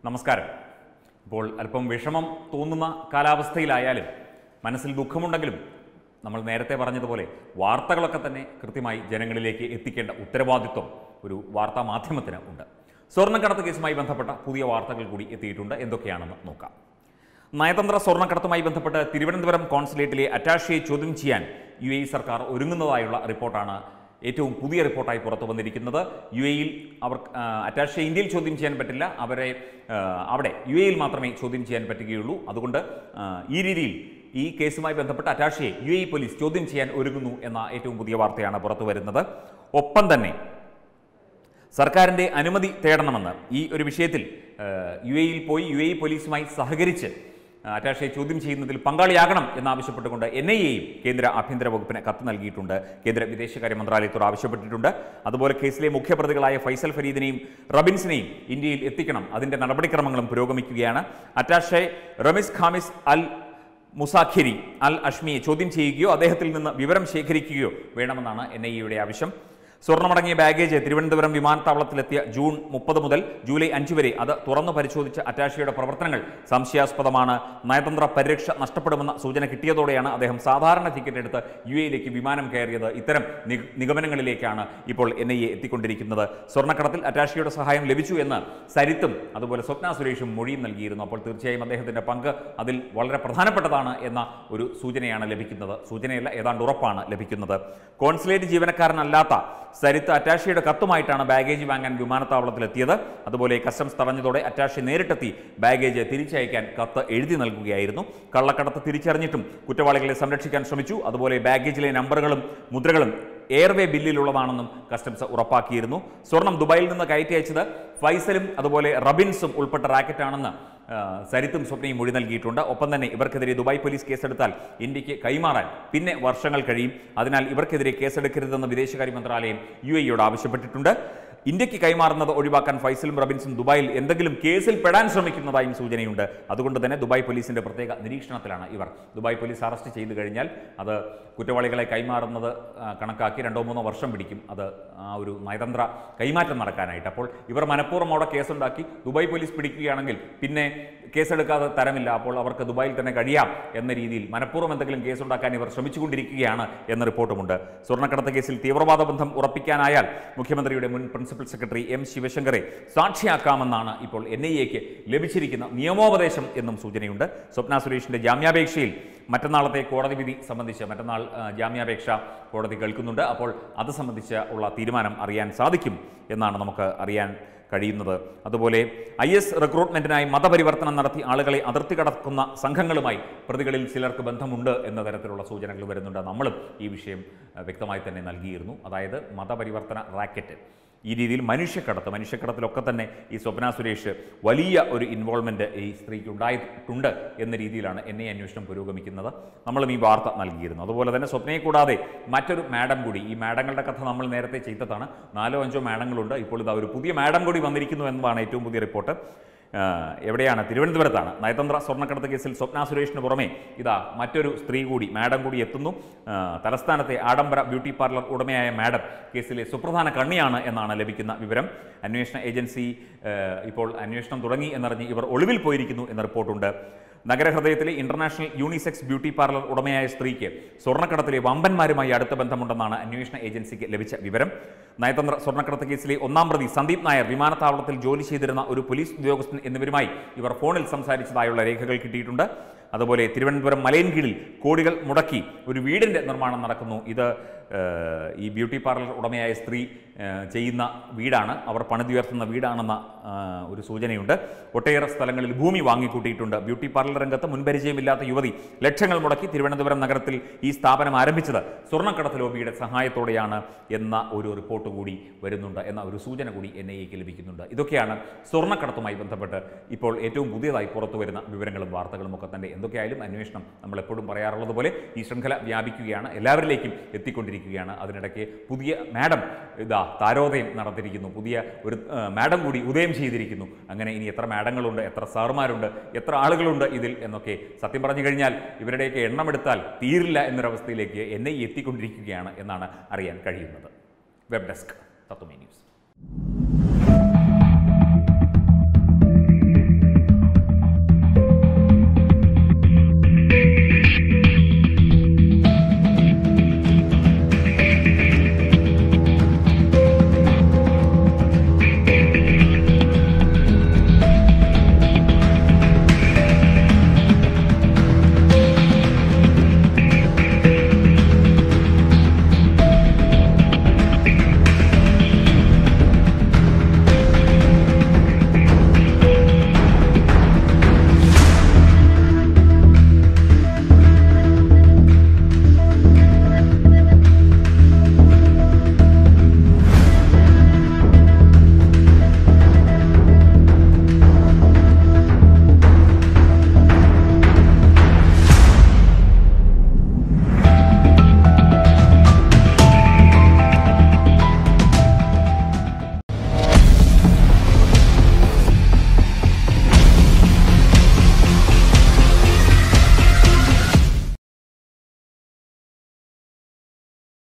നമസ്കാരം ഇപ്പോൾ അല്പം വിഷമം തോന്നുന്ന കാലാവസ്ഥയിലായാലും മനസ്സിൽ ദുഃഖമുണ്ടെങ്കിലും നമ്മൾ നേരത്തെ പറഞ്ഞതുപോലെ വാർത്തകളൊക്കെ തന്നെ കൃത്യമായി ജനങ്ങളിലേക്ക് എത്തിക്കേണ്ട ഉത്തരവാദിത്വം ഒരു വാർത്താ മാധ്യമത്തിന് ഉണ്ട് സ്വർണ്ണക്കടത്ത് കേസുമായി ബന്ധപ്പെട്ട പുതിയ വാർത്തകൾ കൂടി എത്തിയിട്ടുണ്ട് എന്തൊക്കെയാണെന്ന് നോക്കാം നയതന്ത്ര സ്വർണ്ണക്കടത്തുമായി ബന്ധപ്പെട്ട് തിരുവനന്തപുരം കോൺസുലേറ്റിലെ അറ്റാഷയെ ചോദ്യം ചെയ്യാൻ യു എ സർക്കാർ ഒരുങ്ങുന്നതായുള്ള റിപ്പോർട്ടാണ് ഏറ്റവും പുതിയ റിപ്പോർട്ടായി പുറത്തു വന്നിരിക്കുന്നത് യു എയിൽ അവർ ആ, അറ്റാഷയെ ഇന്ത്യയിൽ ചോദ്യം ചെയ്യാൻ പറ്റില്ല അവരെ ആ, അവിടെ യു എയിൽ മാത്രമേ ചോദ്യം ചെയ്യാൻ പറ്റുകയുള്ളൂ അതുകൊണ്ട് ആ, ഈ രീതിയിൽ ഈ കേസുമായി ബന്ധപ്പെട്ട് അറ്റാഷയെ യു എ പോലീസ് ചോദ്യം ചെയ്യാൻ ഒരുങ്ങുന്നു എന്ന ഏറ്റവും പുതിയ വാർത്തയാണ് പുറത്തു വരുന്നത് ഒപ്പം തന്നെ സർക്കാരിൻ്റെ അനുമതി തേടണമെന്ന് ഈ ഒരു വിഷയത്തിൽ യു എയിൽ പോയി യു എ പോലീസുമായി സഹകരിച്ച് അറ്റാഷയെ ചോദ്യം ചെയ്യുന്നതിൽ പങ്കാളിയാകണം എന്നാവശ്യപ്പെട്ടുകൊണ്ട് എൻ ഐ എയും കേന്ദ്ര ആഭ്യന്തര വകുപ്പിന് കത്ത് നൽകിയിട്ടുണ്ട് കേന്ദ്ര വിദേശകാര്യ മന്ത്രാലയത്തോട് ആവശ്യപ്പെട്ടിട്ടുണ്ട് അതുപോലെ കേസിലെ മുഖ്യപ്രതികളായ ഫൈസൽ ഫരീദിനെയും റബിൻസിനെയും ഇന്ത്യയിൽ എത്തിക്കണം അതിൻ്റെ നടപടിക്രമങ്ങളും പുരോഗമിക്കുകയാണ് അറ്റാഷെ റമിസ് ഖാമിസ് അൽ മുസാഖിരി അൽ അഷ്മിയെ ചോദ്യം ചെയ്യുകയോ അദ്ദേഹത്തിൽ നിന്ന് വിവരം ശേഖരിക്കുകയോ വേണമെന്നാണ് എൻ ഐ എയുടെ ആവശ്യം സ്വർണ്ണമടങ്ങിയ ബാഗേജ് തിരുവനന്തപുരം വിമാനത്താവളത്തിലെത്തിയ ജൂൺ മുപ്പത് മുതൽ ജൂലൈ അഞ്ച് വരെ അത് തുറന്നു പരിശോധിച്ച അറ്റാഷിയുടെ പ്രവർത്തനങ്ങൾ സംശയാസ്പദമാണ് നയതന്ത്ര പരിരക്ഷ നഷ്ടപ്പെടുമെന്ന സൂചന കിട്ടിയതോടെയാണ് അദ്ദേഹം സാധാരണ ടിക്കറ്റ് എടുത്ത് യു എയിലേക്ക് വിമാനം കയറിയത് ഇത്തരം നിഗ- നിഗമനങ്ങളിലേക്കാണ് ഇപ്പോൾ എൻ ഐ എ എത്തിക്കൊണ്ടിരിക്കുന്നത് സ്വർണ്ണക്കടത്തിൽ അറ്റാഷിയുടെ സഹായം ലഭിച്ചു എന്ന് സരിത്തും അതുപോലെ സ്വപ്ന സുരേഷും മൊഴിയും നൽകിയിരുന്നു അപ്പോൾ തീർച്ചയായും അദ്ദേഹത്തിന്റെ പങ്ക് അതിൽ വളരെ പ്രധാനപ്പെട്ടതാണ് എന്ന ഒരു സൂചനയാണ് ലഭിക്കുന്നത് സൂചനയല്ല ഏതാണ്ട് ഉറപ്പാണ് ലഭിക്കുന്നത് കോൺസുലേറ്റ് ജീവനക്കാരനല്ലാത്ത സരിത്ത് അറ്റാഷിയുടെ കത്തുമായിട്ടാണ് ബാഗേജ് വാങ്ങാൻ വിമാനത്താവളത്തിലെത്തിയത് അതുപോലെ കസ്റ്റംസ് തടഞ്ഞതോടെ അറ്റാഷി നേരിട്ടെത്തി ബാഗേജ് തിരിച്ചയക്കാൻ കത്ത് എഴുതി നൽകുകയായിരുന്നു കള്ളക്കടത്ത് തിരിച്ചറിഞ്ഞിട്ടും കുറ്റവാളികളെ സംരക്ഷിക്കാൻ ശ്രമിച്ചു അതുപോലെ ബാഗേജിലെ നമ്പറുകളും മുദ്രകളും എയർവേ ബില്ലിലുള്ളതാണെന്നും കസ്റ്റംസ് ഉറപ്പാക്കിയിരുന്നു സ്വർണം ദുബായിൽ നിന്ന് കയറ്റി അയച്ചത് ഫൈസലും അതുപോലെ റബിൻസും ഉൾപ്പെട്ട റാക്കറ്റാണെന്ന് ആ, സരിത്തും സ്വപ്നയും മൊഴി നൽകിയിട്ടുണ്ട് ഒപ്പം തന്നെ ഇവർക്കെതിരെ ദുബായ് പോലീസ് കേസെടുത്താൽ ഇന്ത്യക്ക് കൈമാറാൻ പിന്നെ വർഷങ്ങൾ കഴിയും അതിനാൽ ഇവർക്കെതിരെ കേസെടുക്കരുതെന്ന് വിദേശകാര്യ മന്ത്രാലയം യു എയോട് ആവശ്യപ്പെട്ടിട്ടുണ്ട് ഇന്ത്യക്ക് കൈമാറുന്നത് ഒഴിവാക്കാൻ ഫൈസലും റബിൻസും ദുബായിൽ എന്തെങ്കിലും കേസിൽ പെടാൻ ശ്രമിക്കുന്നതായും സൂചനയുണ്ട് അതുകൊണ്ട് തന്നെ ദുബായ് പോലീസിന്റെ പ്രത്യേക നിരീക്ഷണത്തിലാണ് ഇവർ ദുബായ് പോലീസ് അറസ്റ്റ് ചെയ്തു കഴിഞ്ഞാൽ അത് കുറ്റവാളികളെ കൈമാറുന്നത് ആ, കണക്കാക്കി രണ്ടോ മൂന്നോ വർഷം പിടിക്കും അത് ആ ഒരു നയതന്ത്ര കൈമാറ്റം നടക്കാനായിട്ട് അപ്പോൾ ഇവർ മനഃപൂർവ്വം അവിടെ കേസുണ്ടാക്കി ദുബായ് പോലീസ് പിടിക്കുകയാണെങ്കിൽ പിന്നെ കേസെടുക്കാതെ തരമില്ല അപ്പോൾ അവർക്ക് ദുബായിൽ തന്നെ കഴിയാം എന്ന രീതിയിൽ മനഃപൂർവ്വം എന്തെങ്കിലും കേസുണ്ടാക്കാൻ ഇവർ ശ്രമിച്ചുകൊണ്ടിരിക്കുകയാണ് എന്ന റിപ്പോർട്ടുമുണ്ട് സ്വർണ്ണക്കടത്ത് കേസിൽ തീവ്രവാദ ബന്ധം ഉറപ്പിക്കാനായാൽ മുഖ്യമന്ത്രിയുടെ മുൻ പ്രിൻസിപ്പൽ സെക്രട്ടറി എം ശിവശങ്കറെ സാക്ഷിയാക്കാമെന്നാണ് ഇപ്പോൾ എൻ ഐ എക്ക് ലഭിച്ചിരിക്കുന്ന നിയമോപദേശം എന്നും സൂചനയുണ്ട് സ്വപ്ന സുരേഷിന്റെ ജാമ്യാപേക്ഷയിൽ മറ്റന്നാളത്തെ കോടതി വിധി സംബന്ധിച്ച് മറ്റന്നാൾ ആ, ജാമ്യാപേക്ഷ കോടതി കേൾക്കുന്നുണ്ട് അപ്പോൾ അത് സംബന്ധിച്ച് ഉള്ള തീരുമാനം അറിയാൻ സാധിക്കും എന്നാണ് നമുക്ക് അറിയാൻ കഴിയുന്നത് അതുപോലെ ഐ എസ് റിക്രൂട്ട്മെന്റിനായി മതപരിവർത്തനം നടത്തി ആളുകളെ അതിർത്തി കടക്കുന്ന സംഘങ്ങളുമായി പ്രതികളിൽ ചിലർക്ക് ബന്ധമുണ്ട് എന്ന തരത്തിലുള്ള സൂചനകൾ വരുന്നുണ്ട് നമ്മളും ഈ വിഷയം ആ, വ്യക്തമായി തന്നെ നൽകിയിരുന്നു അതായത് മതപരിവർത്തന റാക്കറ്റ് ഈ രീതിയിൽ മനുഷ്യക്കടത്ത് മനുഷ്യക്കടത്തിലൊക്കെ തന്നെ ഈ സ്വപ്ന സുരേഷ് വലിയ ഒരു ഇൻവോൾവ്മെൻറ്റ് ഈ സ്ത്രീക്ക് ഉണ്ടായിട്ടുണ്ട് എന്ന രീതിയിലാണ് എന്നെ അന്വേഷണം പുരോഗമിക്കുന്നത് നമ്മളും ഈ വാർത്ത നൽകിയിരുന്നു അതുപോലെ തന്നെ സ്വപ്നയെ കൂടാതെ മറ്റൊരു മാഡം കൂടി ഈ മാഡങ്ങളുടെ കഥ നമ്മൾ നേരത്തെ ചെയ്തതാണ് നാലോ അഞ്ചോ മാഡങ്ങളുണ്ട് ഇപ്പോൾ ഇതാ ഒരു പുതിയ മാഡം കൂടി വന്നിരിക്കുന്നു എന്നതാണ് ഏറ്റവും പുതിയ റിപ്പോർട്ട് ആ, എവിടെയാണ് തിരുവനന്തപുരത്താണ് നയതന്ത്ര സ്വർണ്ണക്കടത്ത് കേസിൽ സ്വപ്ന സുരേഷിന് പുറമെ ഇതാ മറ്റൊരു സ്ത്രീ കൂടി മാഡം കൂടി എത്തുന്നു ആ, തലസ്ഥാനത്തെ ആഡംബര ബ്യൂട്ടി പാർലർ ഉടമയായ മാഡം കേസിലെ സുപ്രധാന കണ്ണിയാണ് എന്നാണ് ലഭിക്കുന്ന വിവരം അന്വേഷണ ഏജൻസി ആ, ഇപ്പോൾ അന്വേഷണം തുടങ്ങി എന്നറിഞ്ഞ് ഇവർ ഒളിവിൽ പോയിരിക്കുന്നു എന്ന റിപ്പോർട്ടുണ്ട് നഗരഹൃദയത്തിലെ ഇന്റർനാഷണൽ യൂണിസെക്സ് ബ്യൂട്ടി പാർലർ ഉടമയായ സ്ത്രീക്ക് സ്വർണ്ണക്കടത്തിലെ വമ്പന്മാരുമായി അടുത്ത ബന്ധമുണ്ടെന്നാണ് അന്വേഷണ ഏജൻസിക്ക് ലഭിച്ച വിവരം നയതന്ത്ര സ്വർണ്ണക്കടത്ത് കേസിലെ ഒന്നാം പ്രതി സന്ദീപ് നായർ വിമാനത്താവളത്തിൽ ജോലി ചെയ്തിരുന്ന ഒരു പോലീസ് ഉദ്യോഗസ്ഥൻ എന്നിവരുമായി ഇവർ ഫോണിൽ സംസാരിച്ചതായുള്ള രേഖകൾ കിട്ടിയിട്ടുണ്ട് അതുപോലെ തിരുവനന്തപുരം മലയൻകീഴിൽ കോടികൾ മുടക്കി ഒരു വീടിൻ്റെ നിർമ്മാണം നടക്കുന്നു ഇത് ഏഹ്, ഈ ബ്യൂട്ടി പാർലർ ഉടമയായ സ്ത്രീ ഏഹ്, ചെയ്യുന്ന വീടാണ് അവർ പണിതുയർത്തുന്ന വീടാണെന്ന ആ, ഒരു സൂചനയുണ്ട് ഒട്ടേറെ സ്ഥലങ്ങളിൽ ഭൂമി വാങ്ങിക്കൂട്ടിയിട്ടുണ്ട് ബ്യൂട്ടി പാർലർ രംഗത്ത് മുൻപരിചയമില്ലാത്ത യുവതി ലക്ഷങ്ങൾ മുടക്കി തിരുവനന്തപുരം നഗരത്തിൽ ഈ സ്ഥാപനം ആരംഭിച്ചത് സ്വർണ്ണക്കടത്ത് ലോബിയുടെ സഹായത്തോടെയാണ് എന്ന ഒരു റിപ്പോർട്ട് കൂടി വരുന്നുണ്ട് എന്ന ഒരു സൂചന കൂടി എൻ ഐ എക്ക് ലഭിക്കുന്നുണ്ട് ഇതൊക്കെയാണ് സ്വർണ്ണക്കടത്തുമായി ബന്ധപ്പെട്ട് ഇപ്പോൾ ഏറ്റവും പുതിയതായി പുറത്തു വരുന്ന വിവരങ്ങളും വാർത്തകളും ഒക്കെ തന്നെ എന്തൊക്കെയായാലും അന്വേഷണം നമ്മൾ എപ്പോഴും പറയാറുള്ളത് പോലെ ഈ ശൃംഖല വ്യാപിക്കുകയാണ് എല്ലാവരിലേക്കും എത്തിക്കൊണ്ടിരിക്കുകയാണ് അതിനിടയ്ക്ക് പുതിയ മാഡം ഇതാ താരോദയം നടത്തിയിരിക്കുന്നു പുതിയ ഒരു ആ, മാഡം കൂടി ഉദയം ചെയ്തിരിക്കുന്നു അങ്ങനെ ഇനി എത്ര മാഡങ്ങളുണ്ട് എത്ര സാറുമാരുണ്ട് എത്ര ആളുകളുണ്ട് ഇതിൽ എന്നൊക്കെ സത്യം പറഞ്ഞു കഴിഞ്ഞാൽ ഇവരുടെയൊക്കെ എണ്ണമെടുത്താൽ തീരില്ല എന്നൊരവസ്ഥയിലേക്ക് എന്നെ എത്തിക്കൊണ്ടിരിക്കുകയാണ് എന്നാണ് അറിയാൻ കഴിയുന്നത് വെബ് ഡെസ്ക് തത്വമേ ന്യൂസ്